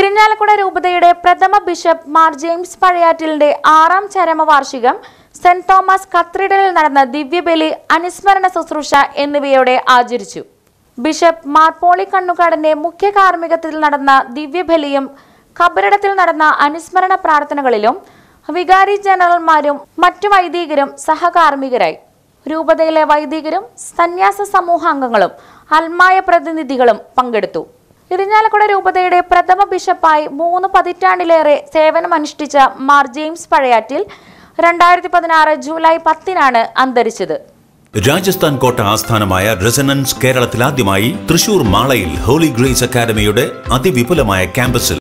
ഇരിഞ്ഞാലക്കുട രൂപതയുടെ പ്രഥമ bishop Mar James പഴയാറ്റിലിന്റെ ആറാം ചരമവാർഷികം സെന്റ് തോമസ് കത്തീഡ്രലിൽ നടന്ന ദിവ്യബലി അനുസ്മരണ ശുശ്രൂഷ എന്നിവയോടെ ആചരിച്ചു ബിഷപ്പ് മാർ പോളി കണ്ണുകാടന്റെ മുഖ്യ കാർമ്മികത്തിൽ നടന്ന ദിവ്യബലിയും ഖബറിടത്തിൽ നടന്ന അനുസ്മരണ പ്രാർത്ഥനകളിലും വികാരി ജനറൽമാരും മറ്റു വൈദികരും സഹകാർമ്മികരായി രൂപതയിലെ വൈദികരും സന്യാസ സമൂഹാംഗങ്ങളും അൽമായ പ്രതിനിധികളും പങ്കെടുത്തു ഇരിഞ്ഞാലക്കുട രൂപതയുടെ പ്രഥമ ബിഷപ്പായി മൂന്ന് പതിറ്റാണ്ടിലേറെ സേവനമനുഷ്ഠിച്ച മാർ ജെയിംസ് പഴയാറ്റിൽ രണ്ടായിരത്തി പതിനാറ് ജൂലൈ പത്തിനാണ് അന്തരിച്ചത് രാജസ്ഥാൻ കോട്ട ആസ്ഥാനമായ റെസനൻസ് കേരളത്തിൽ ആദ്യമായി തൃശൂർ മാളയിൽ ഹോളി ഗ്രേസ് അക്കാദമിയുടെ അതിവിപുലമായ ക്യാമ്പസിൽ